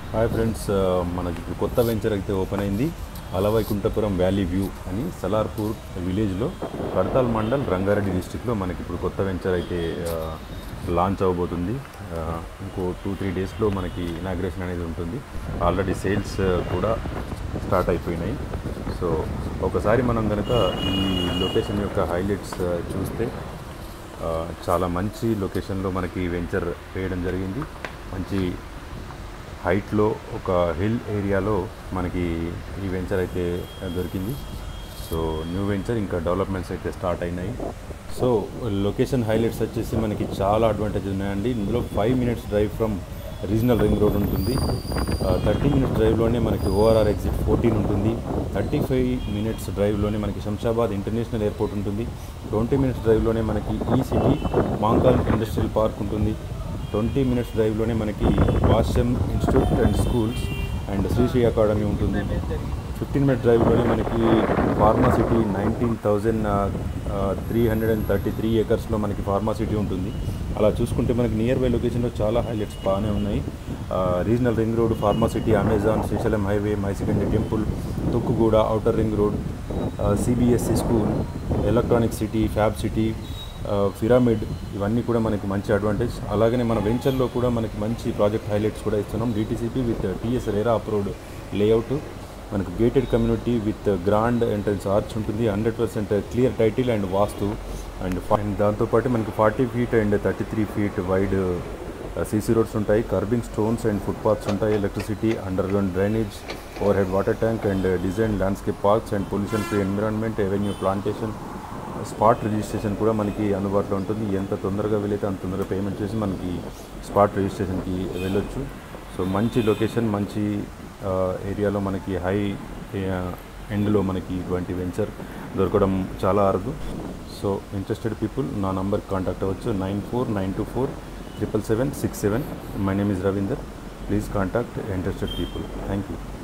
hi friends ఆ, మనకి ఇప్పుడు కొత్త వెంచర్ అయితే ఓపెన్ అయింది అలవైకుంఠపురం వ్యాలీ వ్యూ అని సలార్పూర్ విలేజ్లో కడతాల్ మండల్ రంగారెడ్డి డిస్టిక్లో మనకి ఇప్పుడు కొత్త వెంచర్ అయితే ఆ, లాంచ్ అవ్వబోతుంది ఆ, ఇంకో టూ త్రీ డేస్లో మనకి ఇనాగ్రేషన్ అనేది ఉంటుంది ఆల్రెడీ సేల్స్ కూడా స్టార్ట్ అయిపోయినాయి సో ఒకసారి మనం కనుక ఈ లొకేషన్ యొక్క హైలైట్స్ చూస్తే ఆ, చాలా మంచి లొకేషన్లో మనకి వెంచర్ వేయడం జరిగింది మంచి హైట్లో ఒక హిల్ ఏరియాలో మనకి ఈ వెంచర్ అయితే దొరికింది సో న్యూ వెంచర్ ఇంకా డెవలప్మెంట్స్ అయితే స్టార్ట్ అయినాయి సో లొకేషన్ హైలైట్స్ వచ్చేసి మనకి చాలా అడ్వాంటేజ్ ఉన్నాయండి ఇందులో five minutes drive from regional ring road ఉంటుంది థర్టీ మినిట్స్ డ్రైవ్లోనే మనకి ఓఆర్ఆర్ ఎగ్జిట్ ఫోర్టీన్ ఉంటుంది థర్టీ ఫైవ్ మినిట్స్ డ్రైవ్లోనే మనకి శంషాబాద్ ఇంటర్నేషనల్ ఎయిర్పోర్ట్ ఉంటుంది ట్వంటీ మినిట్స్ డ్రైవ్లోనే మనకి ఈ సిటీ మాంకాల్ ఇండస్ట్రియల్ పార్క్ ఉంటుంది ట్వంటీ మినిట్స్ డ్రైవ్లోనే మనకి వాష్యం institute and schools and Sri Sri academy ఉంటుంది ఫిఫ్టీన్ మినిట్ డ్రైవ్లోనే మనకి pharma city nineteen thousand three hundred and thirty three ఏకర్స్లో మనకి ఫార్మా సిటీ ఉంటుంది అలా చూసుకుంటే మనకి నియర్ బై లొకేషన్లో చాలా హైలైట్స్ బాగానే ఉన్నాయి regional ring road pharma city Amazon Srisailam highway Maisigandi temple Tukkuguda outer ring road CBSE school electronic city fab city pyramid ఇవన్నీ కూడా మనకి మంచి అడ్వాంటేజ్ అలాగనే మన వెంచర్లో కూడా మనకి మంచి ప్రాజెక్ట్ హైలైట్స్ కూడా ఇస్తున్నాం DTCP with TS RERA approved layout మనకు gated community with grand entrance arch ఉంటుంది hundred percent clear title and vastu and and దాంతోపాటు మనకి forty feet and thirty three feet wide CC roads ఉంటాయి కర్బింగ్ స్టోన్స్ అండ్ ఫుట్పాత్స్ ఉంటాయి electricity underground drainage overhead water tank and design landscape parks and pollution free environment avenue plantation spot registration కూడా మనకి అందుబాటులో ఉంటుంది ఎంత తొందరగా వీలైతే అంత తొందరగా పేమెంట్ చేసి మనకి స్పాట్ రిజిస్ట్రేషన్కి వెళ్ళొచ్చు సో మంచి లొకేషన్ మంచి ఆ, ఏరియాలో మనకి హై ఎండ్లో మనకి ఇటువంటి వెంచర్ దొరకడం చాలా అరుదు సో ఇంట్రెస్టెడ్ పీపుల్ నా నంబర్ కాంటాక్ట్ అవ్వచ్చు nine four nine two four triple seven six seven my name is Ravinder please contact interested people thank you